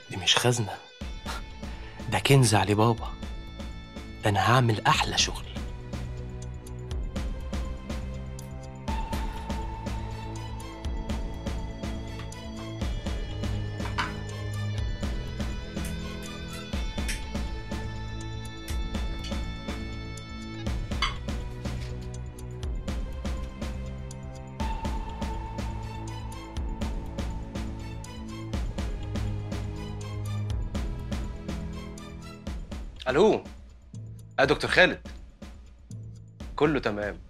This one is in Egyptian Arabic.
دي مش خزنة ده كنز علي بابا ده أنا هعمل أحلى شغل الو يا دكتور خالد كله تمام